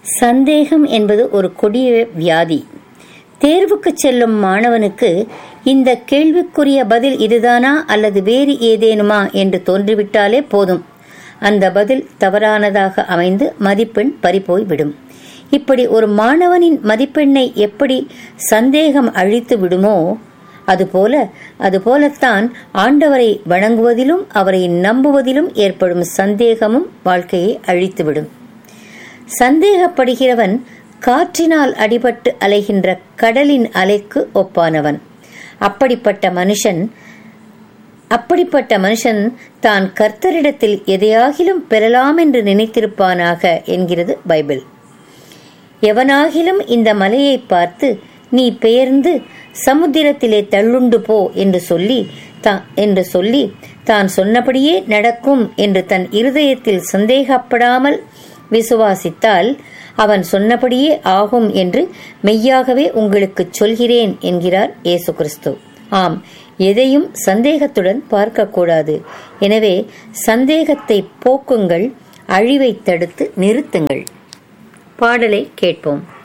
சந்தேகம் என்பது ஒரு கொடிய வியாதி தேர்வுக்கு செல்லும் மாணவனுக்கு இந்த கேள்விக்குரிய பதில் இதுதானா அல்லது வேறு ஏதேனுமா என்று தோன்றிவிட்டாலே போதும் அந்த பதில் தவறானதாக அமைந்து மதிப்பெண் பறிபோய்விடும் இப்படி ஒரு மாணவனின் மதிப்பெண்ணை எப்படி சந்தேகம் அழித்து விடுமோ அதுபோல அதுபோலத்தான் ஆண்டவரை வணங்குவதிலும் அவரை நம்புவதிலும் ஏற்படும் சந்தேகமும் வாழ்க்கையை அழித்துவிடும் சந்தேகப்படுகிறவன் காற்றினால் அடிபட்டு அலைகின்ற கடலின் அலைக்கு ஒப்பானவன் அப்படிப்பட்ட மனுஷன் அப்படிப்பட்ட மனுஷன் தான் கர்த்தரிடத்தில் எதையாகிலும் பெறலாம் என்று நினைத்திருப்பானாக என்கிறது பைபிள் எவனாகிலும் இந்த மலையை பார்த்து நீ பெயர்ந்து சமுத்திரத்திலே தள்ளுண்டு போ என்று சொல்லி என்று சொல்லி தான் சொன்னபடியே நடக்கும் என்று தன் இருதயத்தில் சந்தேகப்படாமல் விசுவாசித்தால் அவன் சொன்னபடியே ஆகும் என்று மெய்யாகவே உங்களுக்கு சொல்கிறேன் என்கிறார் இயேசு கிறிஸ்து ஆம் எதையும் சந்தேகத்துடன் பார்க்கக்கூடாது எனவே சந்தேகத்தை போக்குங்கள் அழிவை தடுத்து நிறுத்துங்கள் பாடலை கேட்போம்